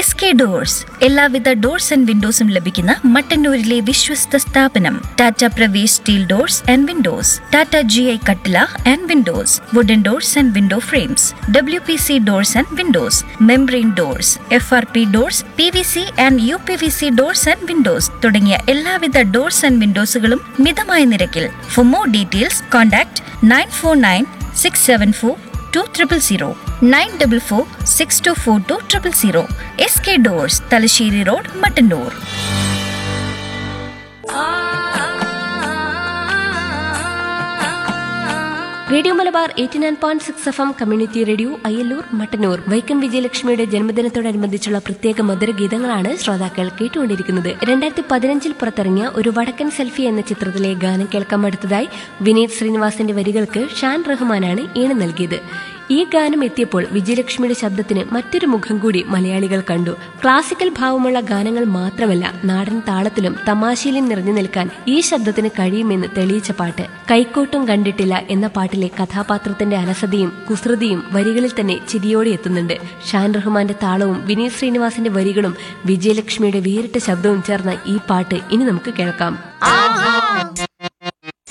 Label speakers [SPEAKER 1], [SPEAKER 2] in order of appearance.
[SPEAKER 1] S K doors എല്ലാവിധ doors and വിൻഡോസും ലഭിക്കുന്ന മട്ടന്നൂരിലെ വിശ്വസ്ത സ്ഥാപനം Tata Pravesh steel doors and windows Tata G I കട്ടില and windows wooden doors and window frames W P C doors and windows membrane doors F R P doors P V C and U P V C doors and windows തുടങ്ങിയ എല്ലാവിധ doors and വിൻഡോസുകളും മിതമായ നിരക്കിൽ for more details contact nine four nine six seven four two triple zero nine double four six two four two triple zero S K doors Thalassery road Mattannur
[SPEAKER 2] radio Malabar eighty nine point six F M community radio Ayyallur Mattannur Vaikom വിജയലക്ഷ്മിയുടെ ജന്മദിനത്തോടനുബന്ധിച്ചുള്ള പ്രത്യേക മധുരഗീതങ്ങളാണ് ശ്രോതാക്കൾ കേട്ടുകൊണ്ടിരിക്കുന്നത് രണ്ടായിരത്തി പതിനഞ്ചിൽ പുറത്തിറങ്ങിയ ഒരു വടക്കൻ സെൽഫി എന്ന ചിത്രത്തിലെ ഗാനം കേൾക്കാൻ അടുത്തതായി വിനീത് ശ്രീനിവാസന്റെ വരികൾക്ക് ഷാൻ റഹ്മാനാണ് ഈണം നൽകിയത് ഈ ഗാനം എത്തിയപ്പോൾ വിജയലക്ഷ്മിയുടെ ശബ്ദത്തിന് മറ്റൊരു മുഖം കൂടി മലയാളികൾ കണ്ടു ക്ലാസിക്കൽ ഭാവമുള്ള ഗാനങ്ങൾ മാത്രമല്ല നാടൻ താളത്തിലും തമാശയിലും നിറഞ്ഞു നിൽക്കാൻ ഈ ശബ്ദത്തിന് കഴിയുമെന്ന് തെളിയിച്ച പാട്ട് കൈക്കോട്ടും കണ്ടിട്ടില്ല എന്ന പാട്ടിലെ കഥാപാത്രത്തിന്റെ അലസതയും കുസൃതിയും വരികളിൽ തന്നെ ചിരിയോടെ എത്തുന്നുണ്ട് ഷാൻ റഹ്മാന്റെ താളവും വിനീത് ശ്രീനിവാസന്റെ വരികളും വിജയലക്ഷ്മിയുടെ വേറിട്ട ശബ്ദവും ചേർന്ന ഈ പാട്ട് ഇനി നമുക്ക് കേൾക്കാം
[SPEAKER 3] ആ